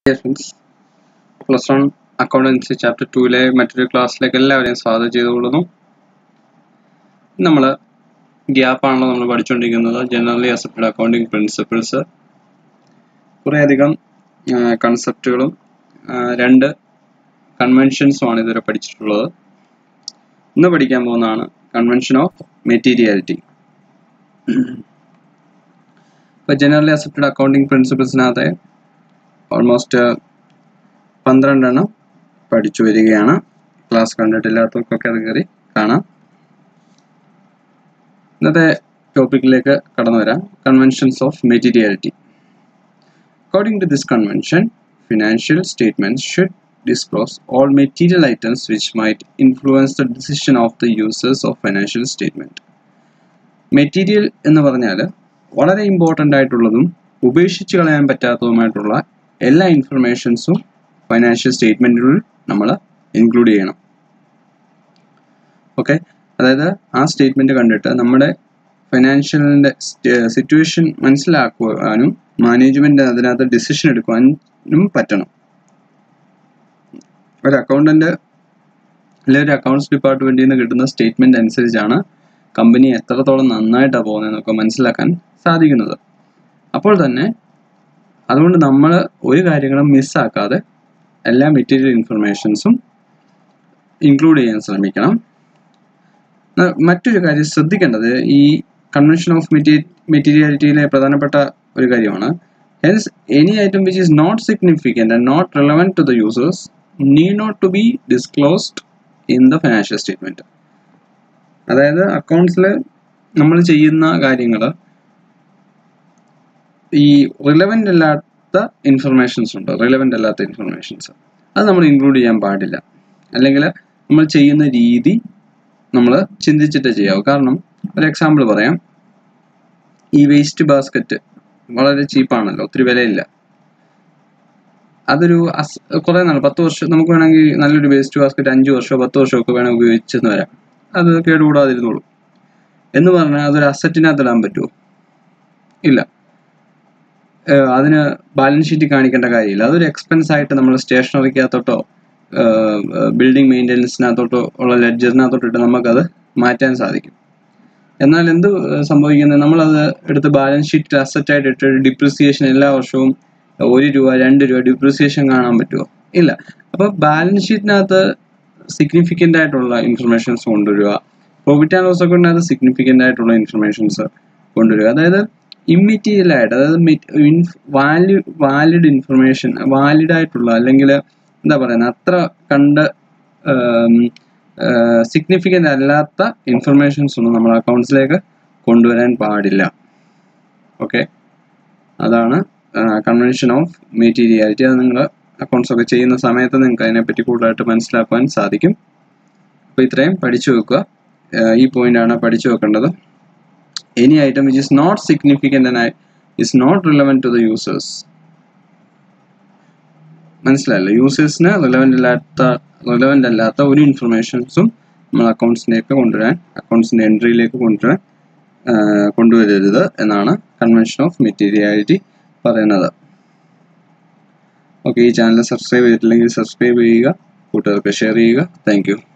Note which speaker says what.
Speaker 1: Dear friends plus one accountancy chapter ടൂവിലെ മറ്റൊരു ക്ലാസ്സിലേക്ക് എല്ലാവരെയും സ്വാഗതം ചെയ്തുകൊള്ളുന്നു നമ്മൾ ഗ്യാപ്പാണല്ലോ നമ്മൾ പഠിച്ചുകൊണ്ടിരിക്കുന്നത് ജനറലി അക്സെപ്റ്റഡ് അക്കൗണ്ടിങ് പ്രിൻസിപ്പിൾസ് കുറേയധികം കൺസെപ്റ്റുകളും രണ്ട് കൺവെൻഷൻസുമാണ് ഇതുവരെ പഠിച്ചിട്ടുള്ളത് ഇന്ന് പഠിക്കാൻ പോകുന്നതാണ് കൺവെൻഷൻ ഓഫ് മെറ്റീരിയാലിറ്റി ഇപ്പോൾ ജനറലി അക്സെപ്റ്റഡ് അക്കൗണ്ടിങ് പ്രിൻസിപ്പിൾസിനകത്തെ ഓൾമോസ്റ്റ് പന്ത്രണ്ടെണ്ണം പഠിച്ചു വരികയാണ് ക്ലാസ് കണ്ടിട്ടില്ലാത്തവർക്കൊക്കെ അത് കയറി കാണാം ഇന്നത്തെ ടോപ്പിക്കിലേക്ക് കടന്നു വരാം conventions of materiality according to this convention financial statements should disclose all material items which might influence the decision of the users of financial statement. Material എന്ന് പറഞ്ഞാൽ വളരെ ഇമ്പോർട്ടൻ്റ് ആയിട്ടുള്ളതും ഉപേക്ഷിച്ച് കളയാൻ പറ്റാത്തതുമായിട്ടുള്ള എല്ലാ ഇൻഫർമേഷൻസും ഫൈനാൻഷ്യൽ സ്റ്റേറ്റ്മെൻറ്റുകളിൽ നമ്മൾ ഇൻക്ലൂഡ് ചെയ്യണം ഓക്കെ അതായത് ആ സ്റ്റേറ്റ്മെൻറ്റ് കണ്ടിട്ട് നമ്മുടെ ഫൈനാൻഷ്യലിൻ്റെ സിറ്റുവേഷൻ മനസ്സിലാക്കുവാനും മാനേജ്മെൻറ്റ് അതിനകത്ത് ഡിസിഷൻ എടുക്കുവാനും പറ്റണം ഒരു അക്കൗണ്ടന്റ് അല്ലെങ്കിൽ ഒരു അക്കൗണ്ട്സ് ഡിപ്പാർട്ട്മെന്റിൽ നിന്ന് കിട്ടുന്ന സ്റ്റേറ്റ്മെന്റ് അനുസരിച്ചാണ് കമ്പനി എത്രത്തോളം നന്നായിട്ടാണ് പോകുന്നതെന്നൊക്കെ മനസ്സിലാക്കാൻ സാധിക്കുന്നത് അപ്പോൾ തന്നെ അതുകൊണ്ട് നമ്മൾ ഒരു കാര്യങ്ങളും മിസ്സാക്കാതെ എല്ലാ മെറ്റീരിയൽ ഇൻഫർമേഷൻസും ഇൻക്ലൂഡ് ചെയ്യാൻ ശ്രമിക്കണം മറ്റൊരു കാര്യം ശ്രദ്ധിക്കേണ്ടത് ഈ കൺവെൻഷൻ ഓഫ് മെറ്റീ മെറ്റീരിയാലിറ്റിയിലെ പ്രധാനപ്പെട്ട ഒരു കാര്യമാണ് hence any item which is not significant and not relevant to the users need not to be disclosed in the financial statement അതായത് അക്കൗണ്ട്സിൽ നമ്മൾ ചെയ്യുന്ന കാര്യങ്ങൾ ഈ റിലവൻ്റ് അല്ലാത്ത ഇൻഫർമേഷൻസ് ഉണ്ട് റിലവൻ്റ് അല്ലാത്ത ഇൻഫർമേഷൻസ് അത് നമ്മൾ ഇൻക്ലൂഡ് ചെയ്യാൻ പാടില്ല അല്ലെങ്കിൽ നമ്മൾ ചെയ്യുന്ന രീതി നമ്മൾ ചിന്തിച്ചിട്ട് ചെയ്യാവൂ കാരണം ഒരു എക്സാമ്പിൾ പറയാം ഈ വേസ്റ്റ് ബാസ്ക്കറ്റ് വളരെ ചീപ്പാണല്ലോ ഒത്തിരി വിലയില്ല അതൊരു കുറെ നാൾ പത്ത് വർഷം നമുക്ക് വേണമെങ്കിൽ നല്ലൊരു വേസ്റ്റ് ബാസ്ക്കറ്റ് അഞ്ച് വർഷമോ പത്ത് വർഷമോ ഒക്കെ വേണമെങ്കിൽ ഉപയോഗിച്ചെന്ന് വരാം അത് കേടുകൂടാതിരുന്നോളൂ എന്ന് പറഞ്ഞാൽ അതൊരു അസറ്റിനകത്ത് ഇടാൻ പറ്റുമോ ഇല്ല അതിന് ബാലൻസ് ഷീറ്റ് കാണിക്കേണ്ട കാര്യമില്ല അതൊരു എക്സ്പെൻസ് ആയിട്ട് നമ്മൾ സ്റ്റേഷനറിക്കകത്തോട്ടോ ബിൽഡിംഗ് മെയിൻ്റെനൻസിനകത്തോട്ടോ ഉള്ള ലെഡ്ജറിനകത്തോട്ടോ ഇട്ട് നമുക്കത് മാറ്റാൻ സാധിക്കും എന്നാൽ എന്ത് സംഭവിക്കുന്നത് നമ്മളത് എടുത്ത് ബാലൻസ് ഷീറ്റിൽ അസറ്റായിട്ട് ഇട്ട് ഡിപ്രിസിയേഷൻ എല്ലാ വർഷവും ഒരു രൂപ രണ്ട് രൂപ ഡിപ്രിസിയേഷൻ കാണാൻ പറ്റുമോ ഇല്ല അപ്പോൾ ബാലൻസ് ഷീറ്റിനകത്ത് സിഗ്നിഫിക്കൻ്റ് ആയിട്ടുള്ള ഇൻഫർമേഷൻസ് കൊണ്ടുവരിക പ്രോഫിറ്റ് ആൻഡ് ലോസ് അക്കൗണ്ടിനകത്ത് സിഗ്നിഫിക്കൻ്റ് ആയിട്ടുള്ള ഇൻഫർമേഷൻസ് കൊണ്ടുവരിക അതായത് ഇമ്മെറ്റീരിയൽ ആയിട്ട് അതായത് വാല്യൂ വാലിഡ് ഇൻഫർമേഷൻ വാലിഡ് ആയിട്ടുള്ള അല്ലെങ്കിൽ എന്താ പറയുന്നത് അത്ര കണ്ട് സിഗ്നിഫിക്കൻ്റ് അല്ലാത്ത ഇൻഫർമേഷൻസ് ഒന്നും നമ്മൾ അക്കൗണ്ട്സിലേക്ക് കൊണ്ടുവരാൻ പാടില്ല ഓക്കെ അതാണ് കൺവെൻഷൻ ഓഫ് മെറ്റീരിയാലിറ്റി അത് നിങ്ങൾ അക്കൗണ്ട്സ് ഒക്കെ ചെയ്യുന്ന സമയത്ത് നിങ്ങൾക്ക് അതിനെപ്പറ്റി കൂടുതലായിട്ട് മനസ്സിലാക്കുവാൻ സാധിക്കും അപ്പോൾ ഇത്രയും പഠിച്ചു വെക്കുക ഈ പോയിന്റ് ആണ് പഠിച്ചു വെക്കേണ്ടത് any item which is not significant and is not relevant to the users മനസ്സിലായല്ലോ യൂസേഴ്സിന് റിലവൻ്റ് അല്ലാത്ത റിലവൻ്റ് അല്ലാത്ത ഒരു ഇൻഫർമേഷൻസും നമ്മൾ അക്കൗണ്ട്സിലേക്ക് കൊണ്ടുവരാൻ അക്കൗണ്ട്സിൻ്റെ എൻട്രിയിലേക്ക് കൊണ്ടുവരാൻ കൊണ്ടുവരരുത് എന്നാണ് കൺവെൻഷൻ ഓഫ് മെറ്റീരിയാലിറ്റി പറയുന്നത് ഓക്കെ ഈ ചാനൽ സബ്സ്ക്രൈബ് ചെയ്തിട്ടില്ലെങ്കിൽ സബ്സ്ക്രൈബ് ചെയ്യുക കൂട്ടുകാർക്ക് ഷെയർ ചെയ്യുക താങ്ക്